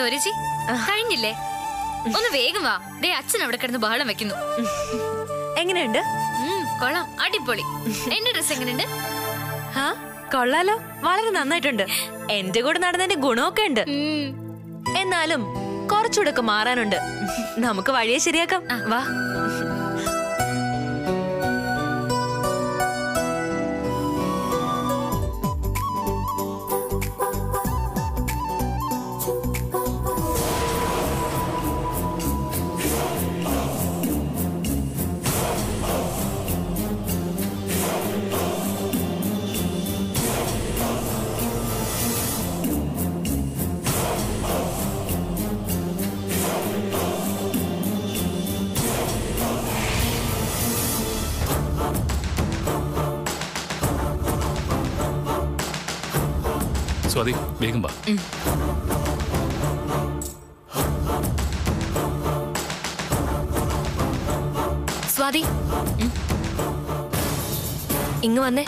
ഗൗരിജി കഴിഞ്ഞില്ലേ ഒന്ന് വേഗം വാ ദേ അച്ഛൻ അവിടെ കിടന്ന് ബഹളം വെക്കുന്നു എങ്ങനെയുണ്ട് ഉം, കൊള്ളാം അടിപൊളി എന്റെ ഡ്രസ് എങ്ങനെയുണ്ട് ആ കൊള്ളാലോ വളരെ നന്നായിട്ടുണ്ട് എന്റെ കൂടെ നടന്നതിന്റെ ഗുണമൊക്കെ ഉണ്ട് ഉം, എന്നാലും കുറച്ചുകൂടെ മാറാനുണ്ട് നമുക്ക് വഴിയെ ശരിയാക്കാം വാ സ്വാതി വേഗം വാ സ്വാതി ഉം. ഇങ്ങ് വന്നേ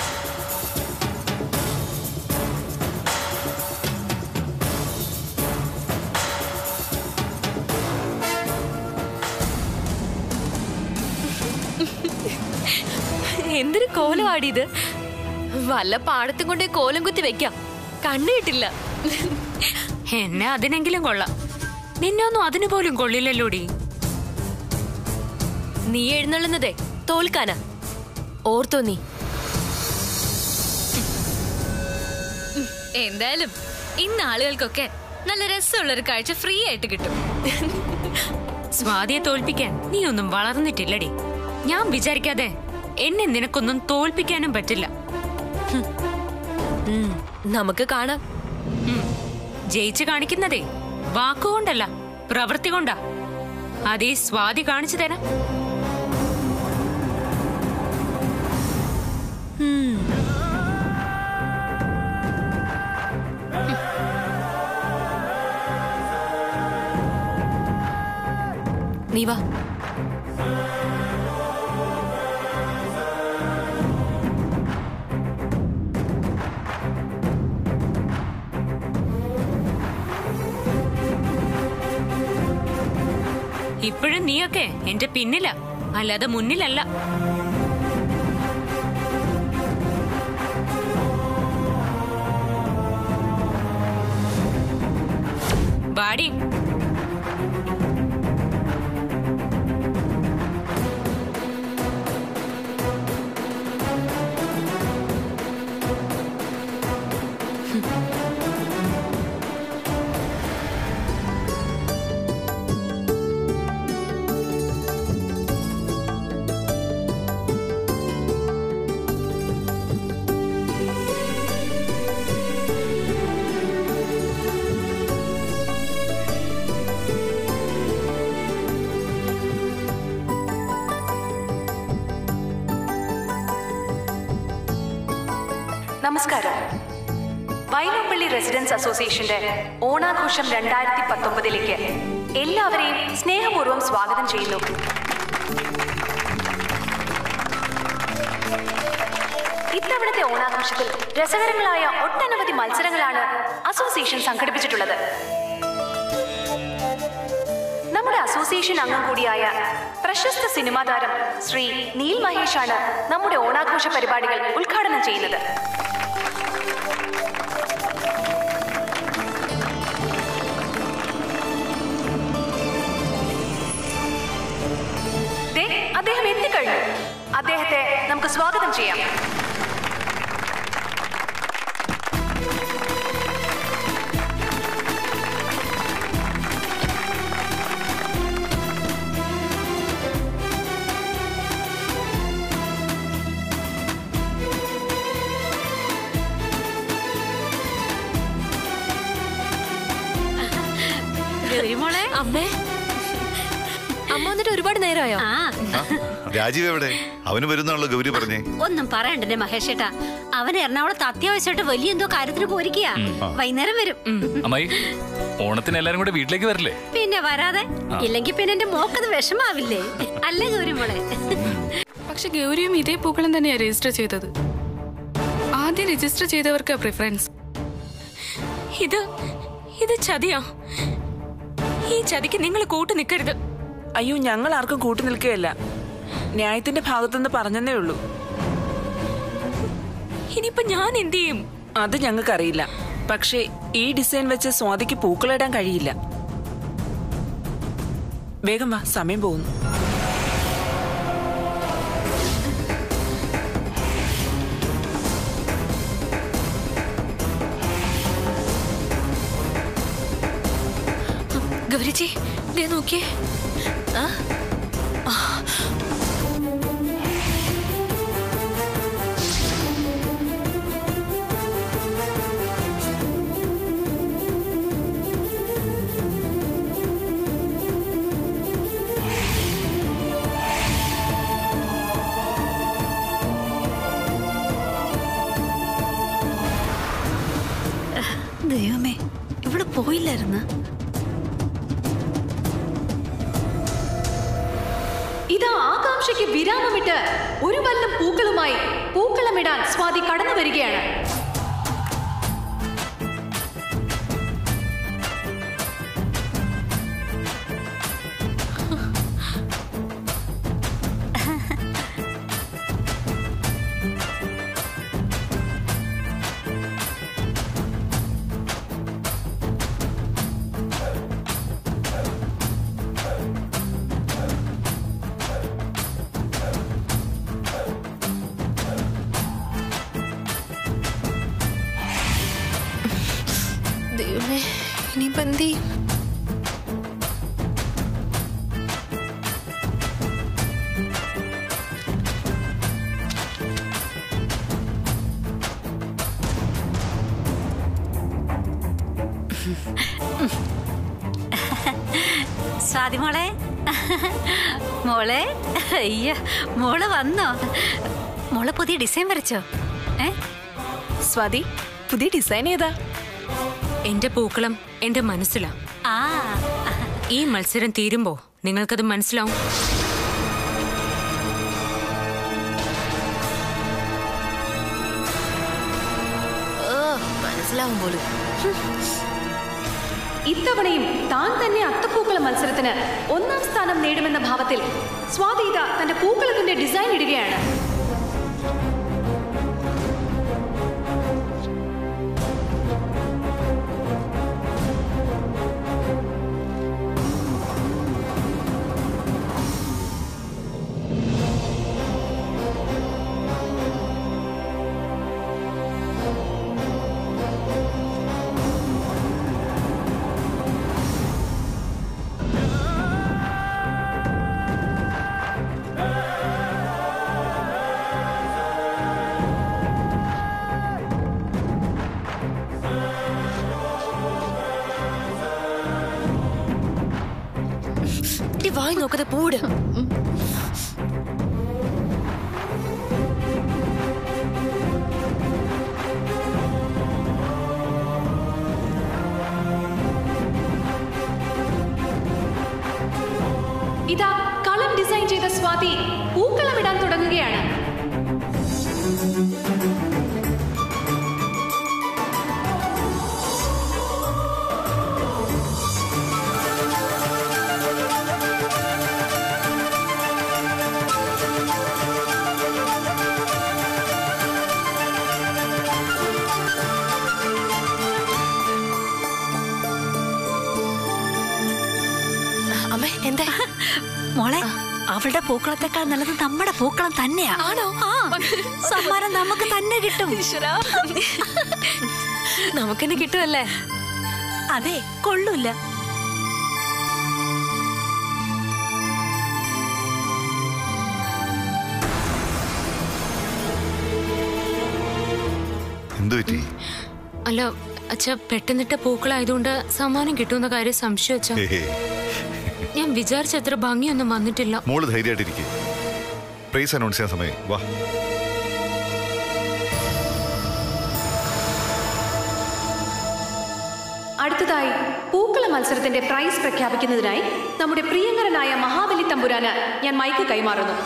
എന്തൊരു കോലമാടിയത് വല്ല പാടത്തും കൊണ്ട് കോലം കുത്തി വെക്കാം കണ്ണു കിട്ടില്ല എന്നെ അതിനെങ്കിലും കൊള്ളാം നിന്നൊന്നും അതിനു പോലും കൊള്ളില്ലല്ലോടി നീ എഴുന്നള്ളുന്നതേ തോൽക്കാനാ ഓർത്തോ നീ എന്തായാലും ഇന്ന് ആളുകൾക്കൊക്കെ നല്ല രസമുള്ള ഒരു കാഴ്ച ഫ്രീ ആയിട്ട് കിട്ടും സ്വാതിയെ തോൽപ്പിക്കാൻ നീ ഒന്നും വളർന്നിട്ടില്ലടി ഞാൻ വിചാരിക്കാതെ എന്നെ നിനക്കൊന്നും തോൽപ്പിക്കാനും പറ്റില്ല ഉം, നമുക്ക് കാണാം ഉം. ജയിച്ചു കാണിക്കുന്നതേ വാക്കുകൊണ്ടല്ല പ്രവൃത്തി കൊണ്ടാ അതേ സ്വാതി കാണിച്ചു തരാം ഉം. നീ വാ ഇപ്പോഴും നീയൊക്കെ എന്റെ പിന്നില അല്ലാതെ മുന്നിലല്ല ബാടി നമസ്കാരം വൈലോപ്പള്ളി റെസിഡൻസ് അസോസിയേഷന്റെ ഓണാഘോഷം രണ്ടായിരത്തി പത്തൊമ്പതിലേക്ക് എല്ലാവരെയും സ്നേഹപൂർവ്വം സ്വാഗതം ചെയ്യുന്നു ഇത്തവണത്തെ ഓണാഘോഷത്തിൽ രസകരങ്ങളായ ഒട്ടനവധി മത്സരങ്ങളാണ് അസോസിയേഷൻ സംഘടിപ്പിച്ചിട്ടുള്ളത് നമ്മുടെ അസോസിയേഷൻ അംഗം കൂടിയായ പ്രശസ്ത സിനിമാ താരം ശ്രീ നീൽ മഹേഷാണ് നമ്മുടെ ഓണാഘോഷ പരിപാടികൾ ഉദ്ഘാടനം ചെയ്യുന്നത് ദേ, അദ്ദേഹം എത്തിക്കഴിഞ്ഞു അദ്ദേഹത്തെ നമുക്ക് സ്വാഗതം ചെയ്യാം മോളെ അമ്മേ അമ്മ വന്നിട്ട് ഒരുപാട് നേരമായോ ആ ആ, രാജീവ് എവിടെ അവന് വരുന്നാണല്ലോ ഗൗരി പറഞ്ഞേ ഒന്നും പറയണ്ടേ മഹേഷ് ഏട്ടാ അവൻ എറണാകുളത്ത് അത്യാവശ്യമായിട്ട് വലിയ എന്തോ കാര്യത്തിന് പോയിരിക്കുക വൈകുന്നേരം വരും അമ്മായി ഓണത്തിന് എല്ലാരും കൂടെ വീട്ടിലേക്ക് വരില്ലേ പിന്നെ വരാതെ ഇല്ലെങ്കിൽ പിന്നെ എന്റെ മോക്കത് വിഷമാവില്ലേ അല്ലേ ഗൗരിമോളെ പക്ഷെ ഗൗരിയും ഇതേ പൂക്കളം തന്നെയാണ് രജിസ്റ്റർ ചെയ്തത് ആദ്യം രജിസ്റ്റർ ചെയ്തവർക്ക് പ്രിഫറൻസ് ഇത് ഇത് ചതിയാ ഈ ചതിക്ക് നിങ്ങൾ കൂട്ടു നിൽക്കരുത് അയ്യോ ഞങ്ങൾ ആർക്കും കൂട്ടു നിൽക്കുകയല്ല ന്യായത്തിന്റെ ഭാഗത്തുനിന്ന് പറഞ്ഞതേ ഉള്ളൂ ഇനിയിപ്പൊ ഞാൻ എന്ത് ചെയ്യും അത് ഞങ്ങൾക്കറിയില്ല പക്ഷേ ഈ ഡിസൈൻ വെച്ച് സ്വാതിക്ക് പൂക്കളിടാൻ കഴിയില്ല വേഗം വാ സമയം പോകുന്നു ഗൗരിജി ദേ നോക്കിയേ ആ ദൈവമേ ഇവിടെ പോയില്ലായിരുന്നു ഇതാ ആകാംക്ഷയ്ക്ക് വിരാമമിട്ട് ഒരു വല്ലം പൂക്കളുമായി പൂക്കളമിടാൻ സ്വാതി കടന്നു വരികയാണ് ദൈവമേ ഇനിയിപ്പോ എന്ത് ചെയ്യും സ്വാതി മോളെ മോളെ അയ്യ മോള് വന്നോ മോള് പുതിയ ഡിസൈൻ വരച്ചോ ഏ സ്വാതി പുതിയ ഡിസൈൻ ഏതാ എന്റെ പൂക്കളം എന്റെ മനസ്സിലാ ആ ഈ മത്സരം തീരുമ്പോ നിങ്ങൾക്കത് മനസ്സിലാവും മനസ്സിലാവും പോലും ഇത്തവണയും താൻ തന്നെ അത്തപ്പൂക്കള മത്സരത്തിന് ഒന്നാം സ്ഥാനം നേടുമെന്ന ഭാവത്തിൽ സ്വാതിത തന്റെ പൂക്കളത്തിന്റെ ഡിസൈൻ ഇടുകയാണ് ഇടി വായി നോക്കാതെ പൂട് ഇതാ കളം ഡിസൈൻ ചെയ്ത സ്വാതി പൂക്കളമിടാൻ തുടങ്ങുകയാണ് അമ്മേ എന്താ മോളെ അവളുടെ പൂക്കളത്തെക്കാൾ നല്ലത് നമ്മുടെ പൂക്കളം തന്നെയാ ആണോ? ആ സമ്മാനം നമുക്ക് തന്നെ കിട്ടും നമുക്കെന്നെ കിട്ടുമല്ലേ അതെ കൊള്ളൂല എന്തു പറ്റി അല്ല അച്ഛ പെട്ടെന്നിട്ട പൂക്കളായതുകൊണ്ട് സമ്മാനം കിട്ടുമെന്ന കാര്യം സംശയം അച്ഛ ഹേ, ഹേ. ഞാൻ വിചാരിച്ച അത്ര ഭംഗിയൊന്നും വന്നിട്ടില്ല മോള് ധൈര്യമായിട്ടിരിക്കും പ്രൈസ് അനൗൺസ് ചെയ്യാൻ സമയം വാ അടുത്തതായി പൂക്കള മത്സരത്തിന്റെ പ്രൈസ് പ്രഖ്യാപിക്കുന്നതിനായി നമ്മുടെ പ്രിയങ്കരനായ മഹാബലി തമ്പുരാന് ഞാൻ മൈക്ക് കൈമാറുന്നു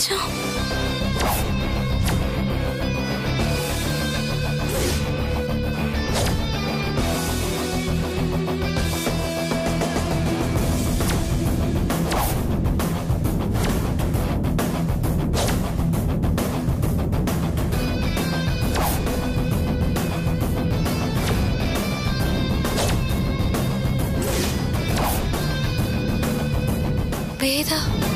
വേദ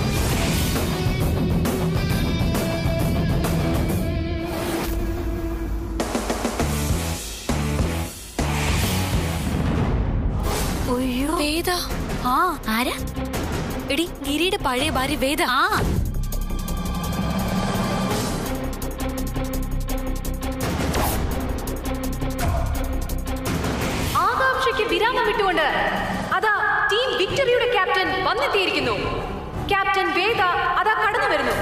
വേദ ആ ആരാ എടി ഗിരിയുടെ പഴയ ഭാര്യ വേദ ആ ആകാംക്ഷയ്ക്ക് വിരാമം വിട്ടുകൊണ്ട് അതാ ടീം വിക്ടറിയുടെ ക്യാപ്റ്റൻ വന്നെത്തിയിരിക്കുന്നു ക്യാപ്റ്റൻ വേദ അതാ കടന്നു വരുന്നു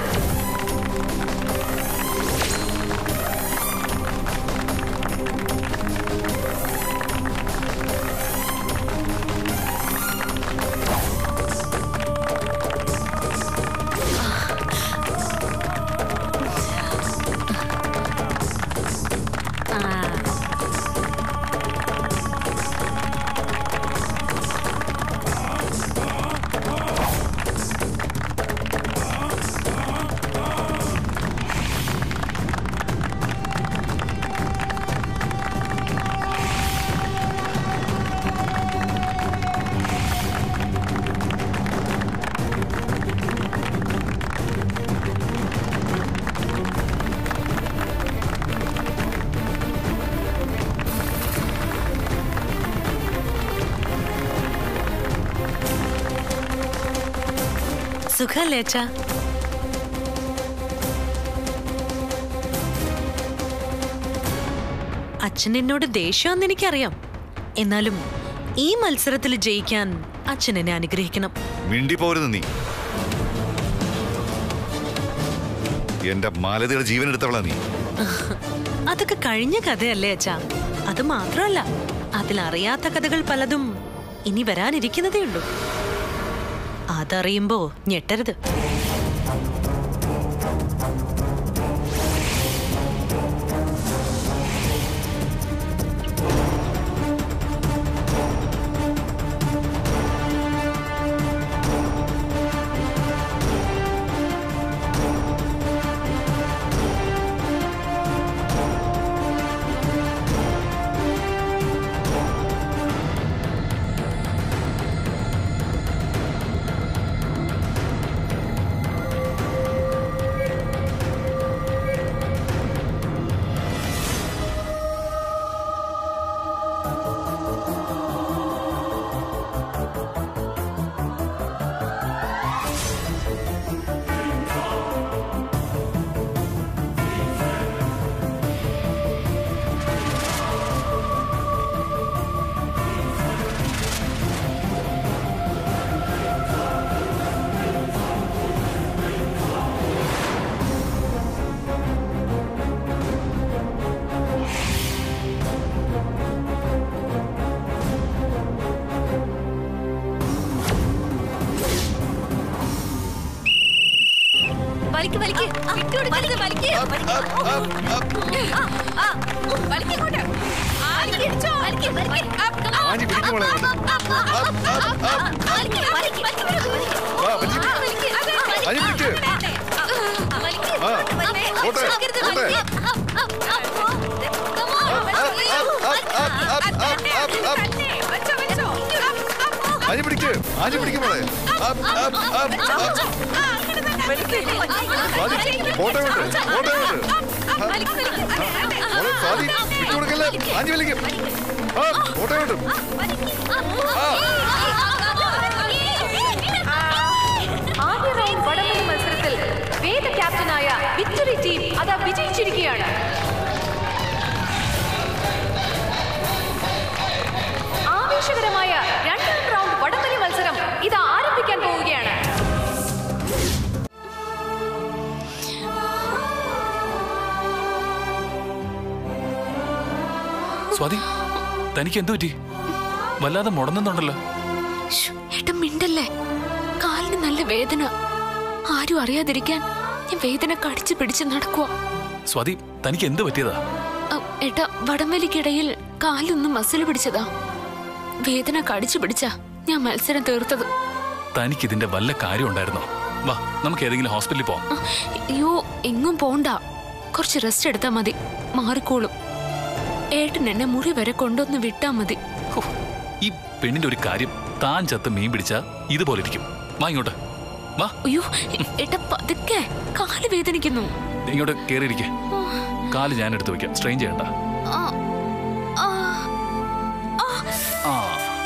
സുഖല്ലേ അച്ഛാ അച്ഛൻ എന്നോട് ദേഷ്യമെന്ന് എനിക്കറിയാം എന്നാലും ഈ മത്സരത്തിൽ ജയിക്കാൻ അച്ഛൻ എന്നെ അനുഗ്രഹിക്കണം മിണ്ടി പോരുന്നു നീ എന്റെ മാലതിയുടെ ജീവൻ എടുത്തവളാ നീ അതൊക്കെ കഴിഞ്ഞ കഥയല്ലേ അച്ഛാ അത് മാത്രമല്ല അതിലറിയാത്ത കഥകൾ പലതും ഇനി വരാനിരിക്കുന്നതേ ഉള്ളൂ അതറിയുമ്പോ ഞെട്ടരുത് വലിക്ക് വലിക്ക് വിട്ടുകൊടുക്കരുത് വലിക്ക് വലിക്കോട്ടെ ആഞ്ഞി പിടിക്കുമോളെ വാ, വലിക്ക്. ആഞ്ഞി പിടിക്ക്. ആ, പോട്ടെ, പോട്ടെ. ആഞ്ഞി പിടിക്ക് ആഞ്ഞി പിടിക്കുമോളെ up, up, up, up. Swathi, പോട്ടെ വിട്ട് പോട്ടെ വിട്ട് മോളെ സ്വാതി വിട്ടുകൊടുക്കല്ലേ ആഞ്ഞി വലിക്കും ആ പോട്ടെ വിട്ട് ആദ്യ റൗണ്ട് വടംവലി മത്സരത്തിൽ വേദ ക്യാപ്റ്റനായ വിക്ടറി ടീം അതാ വിജയിച്ചിരിക്കുകയാണ് ആവേശകരമായ രണ്ടാം റൗണ്ട് വടംവലി മത്സരം ഇത് ആരംഭിക്കാൻ പോവുകയാണ് സ്വാതി തനിക്ക് എന്തു പറ്റി വല്ലാതെ മുടന്നുണ്ടല്ലോ ശ്ശോ, ഏട്ടൻ മിണ്ടല്ലേ കാലിന് നല്ല വേദന ആരും അറിയാതിരിക്കാൻ ഞാൻ വേദന കടിച്ചു പിടിച്ച് നടക്കുക സ്വാതി തനിക്ക് എന്ത് പറ്റിയതാ ഏട്ടാ വടംവലിക്കിടയിൽ കാലൊന്ന് മസിൽ പിടിച്ചതാ വേദന കടിച്ചു പിടിച്ചാ ഞാൻ മത്സരം തീർത്തത് തനിക്ക് ഇതിന്റെ വല്ല കാര്യം ഉണ്ടായിരുന്നോ വാ നമുക്ക് ഏതെങ്കിലും ഹോസ്പിറ്റലിൽ പോവാം ആ, അയ്യോ എങ്ങും പോണ്ട കുറച്ച് റെസ്റ്റ് എടുത്താ മതി മാറിക്കോളും ഏട്ടൻ എന്നെ മുറി വരെ കൊണ്ടൊന്ന് വിട്ടാ മതി ഹോ, ഈ പെണ്ണിന്റെ ഒരു കാര്യം താൻ ചത്ത് മീൻ പിടിച്ചാ ഇതുപോലെ ഇരിക്കും വാ ഇങ്ങോട്ട് വാ അയ്യോ ഏ- ഏട്ടാ പതുക്കെ കാല് വേദനിക്കുന്നു ഇങ്ങോട്ട് കേറിയിരിക്കെ കാല് ഞാൻ എടുത്ത് വെക്കാം സ്ട്രെയിൻ ചെയ്യണ്ട ആ, ആ, ആ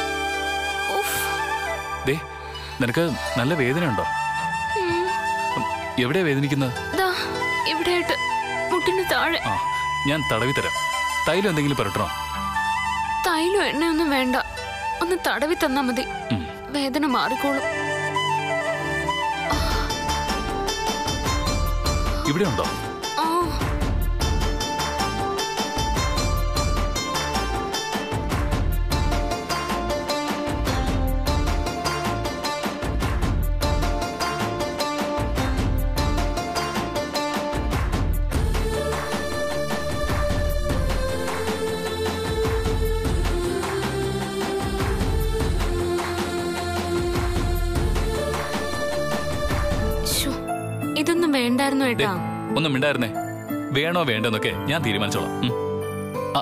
ദേ നിനക്ക് നല്ല വേദനയുണ്ടോ എവിടെയാ വേദനിക്കുന്നത് ദാ ഇവിടെയായിട്ട് മുട്ടിന് താഴെ ആ ഞാൻ തടവി തരാം തൈലം എന്തെങ്കിലും പുരട്ടണോ തൈലോ എണ്ണയൊന്നും വേണ്ട ഒന്ന് തടവി തന്നാ മതി ഉം. വേദന മാറിക്കോളും ഇവിടെ ഉണ്ടോ ആ ശ്ശോ, ഇതൊന്നും വേണ്ടായിരുന്നു ദേ, ഏട്ടാ ഒന്നും മിണ്ടായിരുന്നേ വേണോ വേണ്ടെന്നൊക്കെ ഞാൻ തീരുമാനിച്ചോളാം ഉം. ആ,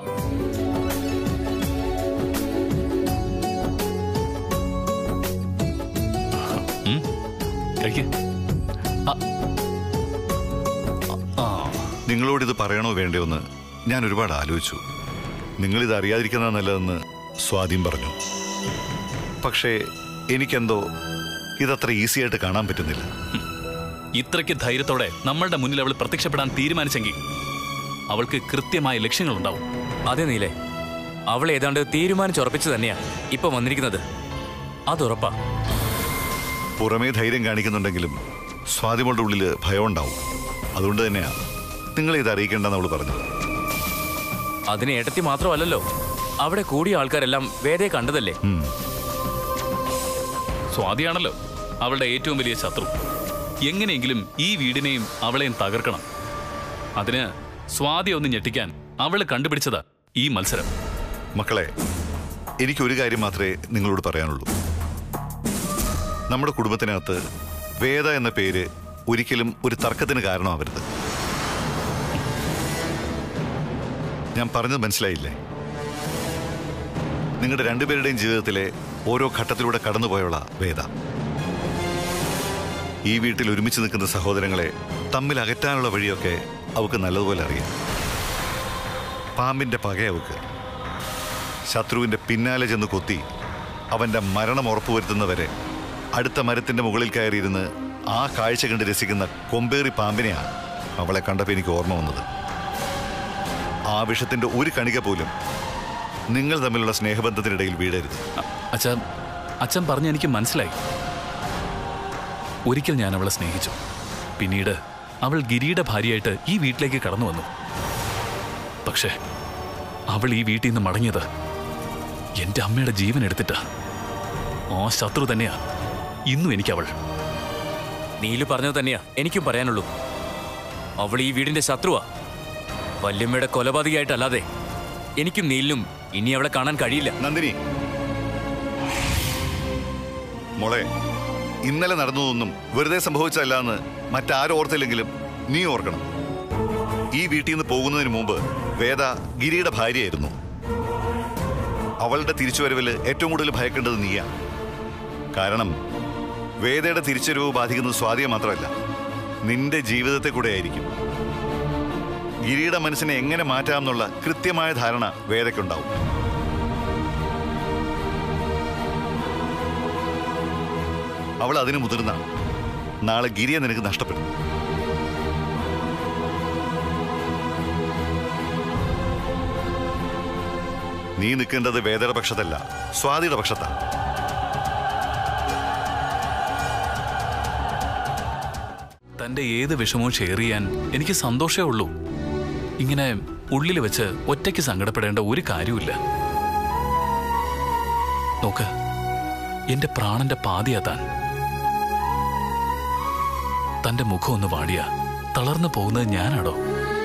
ഉം. കഴിക്ക്. ആ. ആ നിങ്ങളോട് ഇത് പറയണോ വേണ്ടയോ എന്ന് ഞാൻ ഒരുപാട് ആലോചിച്ചു നിങ്ങളിത് അറിയാതിരിക്കുന്ന നല്ലതെന്ന് സ്വാധീൻ പറഞ്ഞു പക്ഷേ എനിക്കെന്തോ ഇതത്ര ഈസി ആയിട്ട് കാണാൻ പറ്റുന്നില്ല ഇത്രയ്ക്ക് ധൈര്യത്തോടെ നമ്മളുടെ മുന്നിൽ അവൾ പ്രത്യക്ഷപ്പെടാൻ തീരുമാനിച്ചെങ്കിൽ അവൾക്ക് കൃത്യമായ ലക്ഷ്യങ്ങളുണ്ടാവും അതെ നീലേ അവൾ ഏതാണ്ട് തീരുമാനിച്ചുറപ്പിച്ചു തന്നെയാ ഇപ്പൊ വന്നിരിക്കുന്നത് അതുറപ്പാ പുറമേ ധൈര്യം കാണിക്കുന്നുണ്ടെങ്കിലും സ്വാതിമോളുടെ ഉള്ളിൽ ഭയം ഉണ്ടാവും അതുകൊണ്ട് തന്നെയാ നിങ്ങളെ ഇത് അറിയിക്കേണ്ടെന്ന് അവൾ പറഞ്ഞു അതിന് ഏട്ടത്തി മാത്രമല്ലല്ലോ അവിടെ കൂടിയ ആൾക്കാരെല്ലാം വേദയെ കണ്ടതല്ലേ സ്വാതിയാണല്ലോ അവളുടെ ഏറ്റവും വലിയ ശത്രു എങ്ങനെയെങ്കിലും ഈ വീടിനെയും അവളെയും തകർക്കണം അതിന് സ്വാതി ഒന്ന് ഞെട്ടിക്കാൻ അവള് കണ്ടുപിടിച്ചതാ ഈ മത്സരം മക്കളെ എനിക്കൊരു കാര്യം മാത്രമേ നിങ്ങളോട് പറയാനുള്ളൂ നമ്മുടെ കുടുംബത്തിനകത്ത് വേദ എന്ന പേര് ഒരിക്കലും ഒരു തർക്കത്തിന് കാരണമാവരുത് ഞാൻ പറഞ്ഞത് മനസ്സിലായില്ലേ നിങ്ങളുടെ രണ്ടുപേരുടെയും ജീവിതത്തിലെ ഓരോ ഘട്ടത്തിലൂടെ കടന്നുപോയുള്ള വേദ ഈ വീട്ടിൽ ഒരുമിച്ച് നിൽക്കുന്ന സഹോദരങ്ങളെ തമ്മിൽ അകറ്റാനുള്ള വഴിയൊക്കെ അവൾക്ക് നല്ലതുപോലെ അറിയാം പാമ്പിന്റെ പക അവൾക്ക് ശത്രുവിന്റെ പിന്നാലെ ചെന്ന് കൊത്തി അവന്റെ മരണം ഉറപ്പുവരുത്തുന്നവരെ അടുത്ത മരത്തിന്റെ മുകളിൽ കയറിയിരുന്ന് ആ കാഴ്ച കണ്ട് രസിക്കുന്ന കൊമ്പേറി പാമ്പിനെയാണ് അവളെ കണ്ടപ്പോൾ എനിക്ക് ഓർമ്മ വന്നത് ആ വിഷത്തിന്റെ ഒരു കണിക പോലും നിങ്ങൾ തമ്മിലുള്ള സ്നേഹബന്ധത്തിനിടയിൽ വീഴരുത് അച്ഛൻ അച്ഛൻ പറഞ്ഞ എനിക്ക് മനസ്സിലായി ഒരിക്കൽ ഞാൻ അവളെ സ്നേഹിച്ചു പിന്നീട് അവൾ ഗിരിയുടെ ഭാര്യയായിട്ട് ഈ വീട്ടിലേക്ക് കടന്നു വന്നു പക്ഷേ അവൾ ഈ വീട്ടിൽ നിന്ന് മടങ്ങിയത് എന്റെ അമ്മയുടെ ജീവൻ എടുത്തിട്ടാ ആ ശത്രു തന്നെയാ ഇന്നും എനിക്ക് അവൾ നീലു പറഞ്ഞത് തന്നെയാ എനിക്കും പറയാനുള്ളൂ അവൾ ഈ വീടിന്റെ ശത്രുവാ വല്യമ്മയുടെ കൊലപാതകയായിട്ടല്ലാതെ എനിക്കും നീലിനും ഇനി അവളെ കാണാൻ കഴിയില്ല നന്ദിനി മോളെ ഇന്നലെ നടന്നതൊന്നും വെറുതെ സംഭവിച്ചല്ല എന്ന് മറ്റാരും ഓർത്തില്ലെങ്കിലും നീ ഓർക്കണം ഈ വീട്ടിൽ നിന്ന് പോകുന്നതിന് മുമ്പ് വേദ ഗിരിയുടെ ഭാര്യയായിരുന്നു അവളുടെ തിരിച്ചുവരവില് ഏറ്റവും കൂടുതൽ ഭയക്കേണ്ടത് നീയാ കാരണം വേദയുടെ തിരിച്ചുവരവ് ബാധിക്കുന്നത് സ്വാതിയെ മാത്രമല്ല നിന്റെ ജീവിതത്തെ കൂടെ ആയിരിക്കും ഗിരിയുടെ മനസ്സിനെ എങ്ങനെ മാറ്റാമെന്നുള്ള കൃത്യമായ ധാരണ വേദയ്ക്കുണ്ടാവും അവൾ അതിന് മുതിർന്ന നാളെ ഗിരിയെ നിനക്ക് നഷ്ടപ്പെടും നീ നിൽക്കേണ്ടത് വേദയുടെ പക്ഷത്തല്ല സ്വാതിയുടെ പക്ഷത്താ തന്റെ ഏത് വിഷമവും ഷെയർ ചെയ്യാൻ എനിക്ക് സന്തോഷമേ ഉള്ളൂ ഇങ്ങനെ ഉള്ളിൽ വെച്ച് ഒറ്റയ്ക്ക് സങ്കടപ്പെടേണ്ട ഒരു കാര്യമില്ല നോക്ക് എന്റെ പ്രാണന്റെ പാതിയാ താൻ തന്റെ മുഖം ഒന്ന് വാടിയ തളർന്നു പോകുന്നത് ഞാനാടോ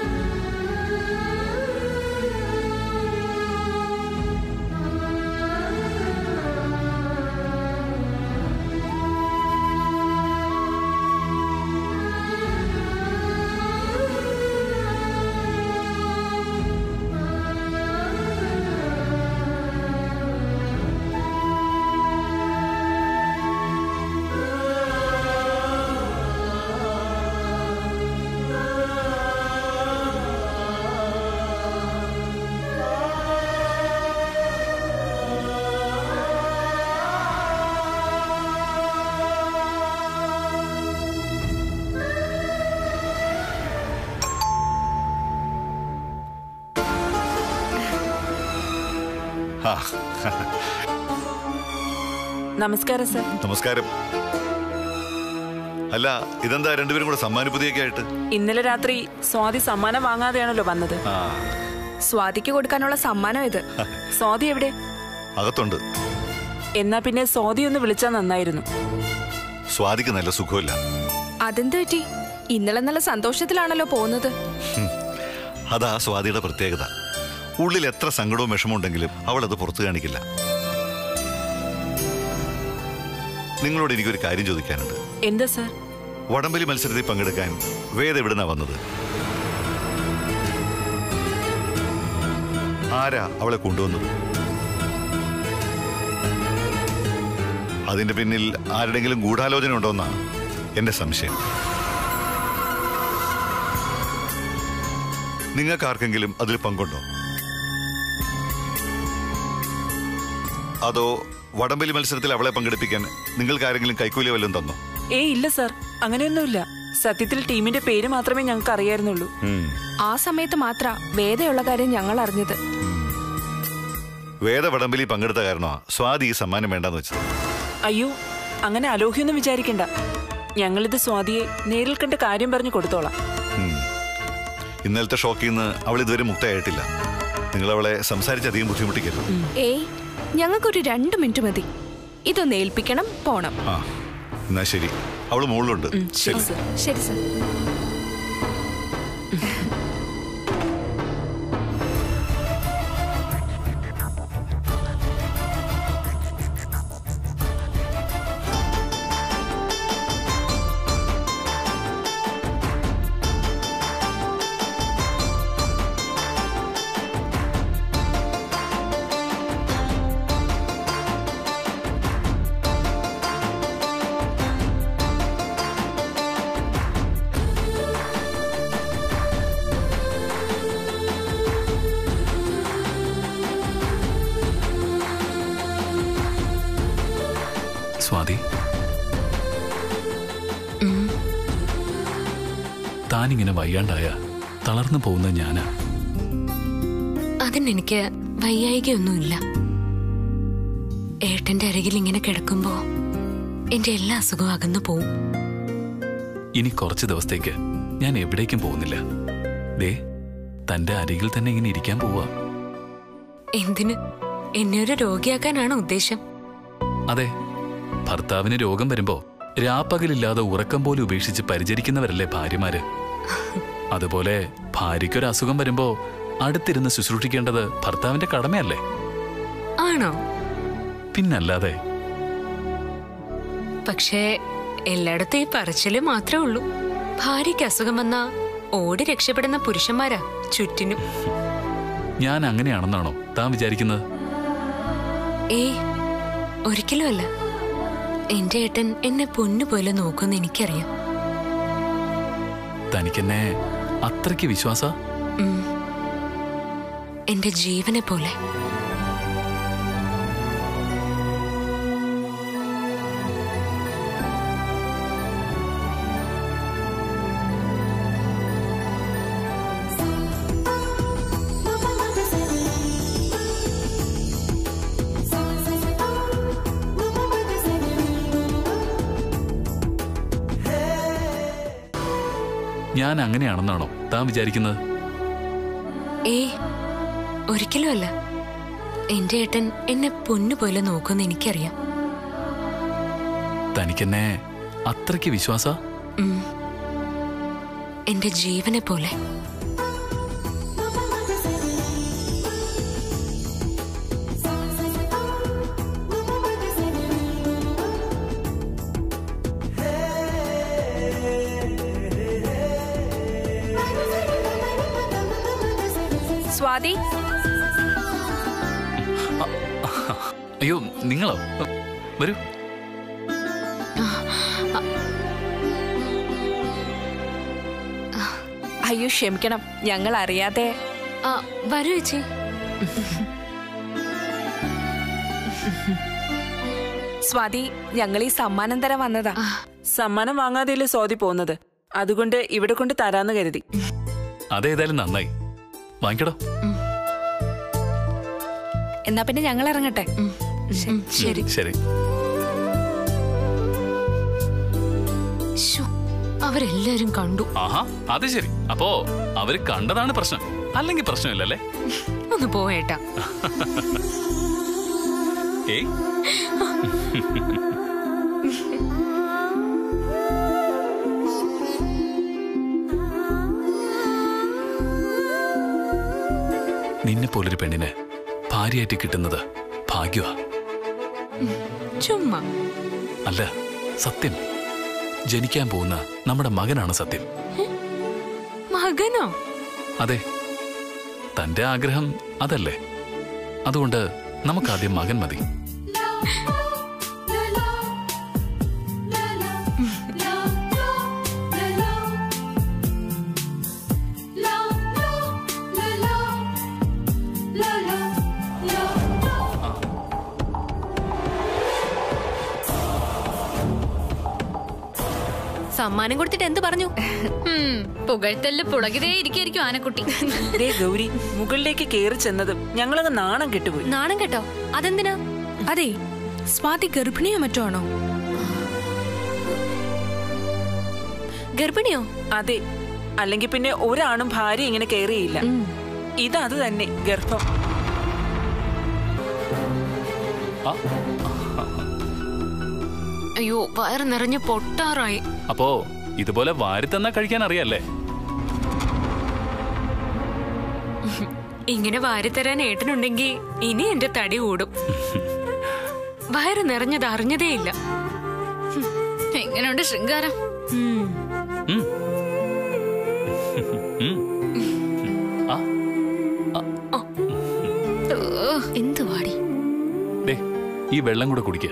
ആ, നമസ്കാരം സർ നമസ്കാരം അല്ല ഇതെന്താ രണ്ടുപേരും കൂടെ സമ്മാനപ്പുതിയൊക്കെ ആയിട്ട് ഇന്നലെ രാത്രി സ്വാതി സമ്മാനം വാങ്ങാതെയാണല്ലോ വന്നത് ആ സ്വാതിക്ക് കൊടുക്കാനുള്ള സമ്മാനം ഇത് സ്വാതി എവിടെ അകത്തുണ്ട് എന്നാ പിന്നെ സ്വാതി ഒന്ന് വിളിച്ചാൽ നന്നായിരുന്നു സ്വാതിക്ക് നല്ല സുഖമില്ല അതെന്ത് പറ്റി ഇന്നലെ നല്ല സന്തോഷത്തിലാണല്ലോ പോകുന്നത് ഹും. അതാ സ്വാതിയുടെ പ്രത്യേകത ഉള്ളിൽ എത്ര സങ്കടവും വിഷമവും ഉണ്ടെങ്കിലും അവൾ അത് പുറത്തു കാണിക്കില്ല നിങ്ങളോട് എനിക്കൊരു കാര്യം ചോദിക്കാനുണ്ട് എന്താ സർ വടംവലി മത്സരത്തിൽ പങ്കെടുക്കാൻ വേദ എവിടുന്നാ വന്നത് ആരാ അവളെ കൊണ്ടുവന്നത് അതിന്റെ പിന്നിൽ ആരുടെങ്കിലും ഗൂഢാലോചന ഉണ്ടോന്നാ എന്റെ സംശയം നിങ്ങൾക്ക് ആർക്കെങ്കിലും അതിൽ പങ്കുണ്ടോ അതോ വടംവലി മത്സരത്തിൽ അവളെ പങ്കെടുപ്പിക്കാൻ നിങ്ങൾക്ക് ആരെങ്കിലും കൈക്കൂലി വല്ലതും തന്നോ ഏ ഇല്ല സർ അങ്ങനെയൊന്നുമില്ല സത്യത്തിൽ ടീമിന്റെ പേര് മാത്രമേ ഞങ്ങൾക്ക് അറിയായിരുന്നുള്ളൂ ആ സമയത്ത് മാത്ര വേദയുള്ള കാര്യം ഞങ്ങൾ അറിഞ്ഞത് വേദ വടംവലി പങ്കെടുത്ത കാരണമാ സ്വാതി ഈ സമ്മാനം വേണ്ടെന്ന് വെച്ചത് അയ്യോ അങ്ങനെ അലോഹ്യൊന്നും വിചാരിക്കണ്ട ഞങ്ങളിത് സ്വാതിയെ നേരിൽ കണ്ട് കാര്യം പറഞ്ഞു കൊടുത്തോളാം ഉം. ഇന്നലത്തെ ഷോക്കിൽ നിന്ന് അവൾ ഇതുവരെ മുക്തയായിട്ടില്ല നിങ്ങൾ അവളെ സംസാരിച്ചധികം ബുദ്ധിമുട്ടിക്കരുത് ഏയ് ഞങ്ങൾക്കൊരു രണ്ട് മിനിറ്റ് മതി ഇതൊന്ന് ഏൽപ്പിക്കണം പോണം ആ എന്നാ ശരി അവള് മുകളിലുണ്ട് ശരി ശരി സർ സ്വാതി താനിങ്ങനെ വയ്യാണ്ടായ തളർന്നു പോകുന്ന ഞാനാ അതിനെനിക്ക് വയ്യായികയൊന്നുമില്ല ഏട്ടന്റെ അരികിൽ ഇങ്ങനെ കിടക്കുമ്പോ എന്റെ എല്ലാ അസുഖവും അകന്നു പോവും ഇനി കുറച്ച് ദിവസത്തേക്ക് ഞാൻ എവിടേക്കും പോകുന്നില്ല ദേ തന്റെ അരികിൽ തന്നെ ഇങ്ങനെ ഇരിക്കാൻ പോവാ എന്തിന് എന്നെ ഒരു രോഗിയാക്കാനാണ് ഉദ്ദേശം അതെ ഭർത്താവിന് രോഗം വരുമ്പോ രാപ്പകലില്ലാതെ ഉറക്കം പോലും ഉപേക്ഷിച്ച് പരിചരിക്കുന്നവരല്ലേ ഭാര്യമാര് അതുപോലെ ഭാര്യയ്ക്കൊരു അസുഖം വരുമ്പോ അടുത്തിരുന്ന് ശുശ്രൂഷിക്കേണ്ടത് ഭർത്താവിന്റെ കടമയല്ലേ ആണോ പിന്നല്ലാതെ പക്ഷേ എല്ലായിടത്തും ഈ പറച്ചില് മാത്രമേ ഉള്ളൂ ഭാര്യയ്ക്ക് അസുഖം വന്നാ ഓടി രക്ഷപ്പെടുന്ന പുരുഷന്മാരാ ചുറ്റിനും ഞാൻ അങ്ങനെയാണെന്നാണോ താൻ വിചാരിക്കുന്നത് ഏയ് ഒരിക്കലും അല്ല എന്റെ ഏട്ടൻ എന്നെ പൊന്നുപോലെ നോക്കുമെന്ന് എനിക്കറിയാം തനിക്കെന്നെ അത്രയ്ക്ക് വിശ്വാസ ഉം. എന്റെ ജീവനെ പോലെ ഞാൻ അങ്ങനെയാണെന്നാണോ താൻ വിചാരിക്കുന്നത് ഏയ് ഒരിക്കലും അല്ല എന്റെ ഏട്ടൻ എന്നെ പൊന്നുപോലെ നോക്കുമെന്ന് എനിക്കറിയാം തനിക്കെന്നെ അത്രയ്ക്ക് വിശ്വാസ ഉം. എന്റെ ജീവനെ പോലെ സ്വാതി അയ്യോ നിങ്ങളോ വരൂ അയ്യോ ക്ഷമിക്കണം ഞങ്ങൾ അറിയാതെ ആ, വരൂ ചേച്ചി സ്വാതി ഞങ്ങൾ ഈ സമ്മാനം തരാൻ വന്നതാ സമ്മാനം വാങ്ങാതെയല്ലേ സ്വാതി പോകുന്നത് അതുകൊണ്ട് ഇവിടെ കൊണ്ട് തരാന്ന് കരുതി അതേതായാലും നന്നായി വാങ്ങിക്കടോ എന്നാ പിന്നെ ഞങ്ങൾ ഇറങ്ങട്ടെ ശരി ശരി ശ്ശോ, അവരെല്ലാരും കണ്ടു ആഹാ അത് ശരി അപ്പോ അവര് കണ്ടതാണ് പ്രശ്നം അല്ലെങ്കിൽ പ്രശ്നമില്ലല്ലേ ഒന്ന് പോയേട്ടാ ഏയ് നിന്നെ പോലൊരു പെണ്ണിന് ഭാര്യയായിട്ട് കിട്ടുന്നത് ഭാഗ്യമാ ചുമ്മാ അല്ല സത്യം ജനിക്കാൻ പോകുന്ന നമ്മുടെ മകനാണ് സത്യം മകനോ അതെ തന്റെ ആഗ്രഹം അതല്ലേ അതുകൊണ്ട് നമുക്കാദ്യം മകൻ മതി സമ്മാനം കൊടുത്തിട്ട് എന്ത് പറഞ്ഞു ഉം, പുകഴ്ത്തല് പുളകിതേ ഇരിക്കായിരിക്കും ആനക്കുട്ടി ദേ ഗൗരി മുകളിലേക്ക് കയറി ചെന്നതും ഞങ്ങളങ്ങ് നാണം കെട്ടുപോയി നാണം കേട്ടോ അതെന്തിനാ അതെ സ്വാതി ഗർഭിണിയോ മറ്റോ ആണോ ഗർഭിണിയോ അതെ അല്ലെങ്കിൽ പിന്നെ ഒരാണും ഭാര്യ ഇങ്ങനെ കയറിയില്ല ഇതത് തന്നെ ഗർഭം അയ്യോ വയറ് നിറഞ്ഞ് പൊട്ടാറായി അപ്പോ ഇതുപോലെ വാരിത്തന്നാ കഴിക്കാൻ അറിയാല്ലേ ഇങ്ങനെ വാരിത്തരാൻ ഏട്ടനുണ്ടെങ്കിൽ ഇനി എന്റെ തടി കൂടും വയറ് നിറഞ്ഞത് അറിഞ്ഞതേയില്ല എങ്ങനെയുണ്ട് ശൃംഗാരം ഉം. ആ എന്ത് വാടി ദേ ഈ വെള്ളം കൂടെ കുടിക്കുക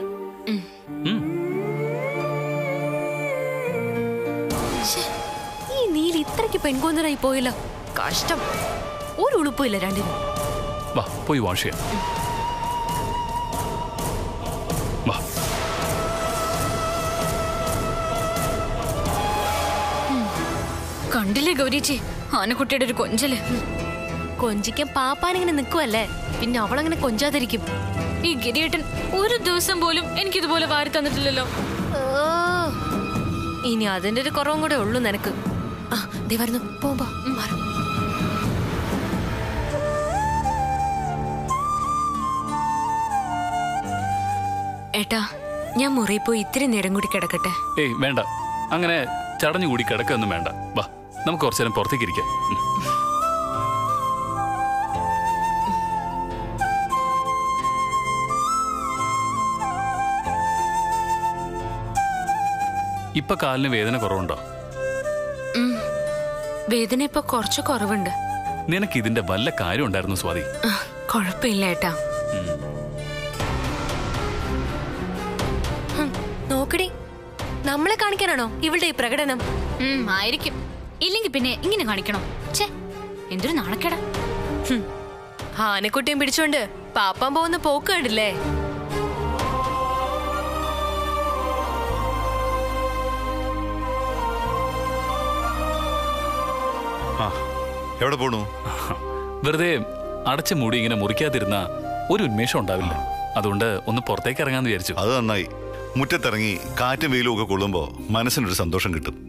ഈ നീൽ ഇത്രയ്ക്ക് പെൺകൊന്നരായി പോയില്ല കഷ്ടം ഒരു ഉളുപ്പില്ല രണ്ടിനും വാ പോയി വാഷ് ചെയ്യാം വാ കണ്ടില്ലേ ഗൗരിച്ചി ആനക്കുട്ടിയുടെ ഒരു കൊഞ്ചല് കൊഞ്ചിക്കാൻ പാപ്പാനിങ്ങനെ നിൽക്കുവല്ലേ പിന്നെ അവളങ്ങനെ കൊഞ്ചാതിരിക്കും ഈ ഗിരിയേട്ടൻ ഒരു ദിവസം പോലും എനിക്കിതുപോലെ വാരി തന്നിട്ടില്ലല്ലോ ഓ, ഇനി അതിന്റെ ഒരു കുറവും കൂടെ ഉള്ളൂ നിനക്ക് ആ ദേ വരുന്നു പോവാ മാറും ഏട്ടാ ഞാൻ മുറിയിൽ പോയി ഇത്തിരി നേരം കൂടി കിടക്കട്ടെ ഏയ് വേണ്ട അങ്ങനെ ചടഞ്ഞു കൂടി കിടക്കൊന്നും വേണ്ട വാ നമുക്ക് കുറച്ചു നേരം പുറത്തേക്ക് ഇരിക്കാം ഉം. ഇപ്പൊ കാലിന് വേദന കുറവുണ്ടോ ഉം. വേദന ഇപ്പൊ കുറച്ച് കുറവുണ്ട് നിനക്ക് ഇതിന്റെ വല്ല കാര്യം ഉണ്ടായിരുന്നു സ്വാതി ആ, കുഴപ്പമില്ല ഏട്ടാ ഹും, നോക്കടി നമ്മളെ കാണിക്കാനാണോ ഇവളുടെ ഈ പ്രകടനം ഉം, ആയിരിക്കും ഇല്ലെങ്കിൽ പിന്നെ ഇങ്ങനെ കാണിക്കണം ഛേ എന്തൊരു നാണക്കേടാ ഹും, ആനക്കുട്ടിയും പിടിച്ചോണ്ട് പാപ്പാൻ പോകുന്ന പോക്ക് കണ്ടില്ലേ ആ എവിടെ പോണു വെറുതെ അടച്ച മൂടി ഇങ്ങനെ മുറിക്കാതിരുന്ന ഒരു ഉന്മേഷം ഉണ്ടാവില്ല അതുകൊണ്ട് ഒന്ന് പുറത്തേക്ക് ഇറങ്ങാന്ന് വിചാരിച്ചു അത് നന്നായി മുറ്റത്തിറങ്ങി കാറ്റും വെയിലും ഒക്കെ കൊള്ളുമ്പോ മനസ്സിനൊരു സന്തോഷം കിട്ടും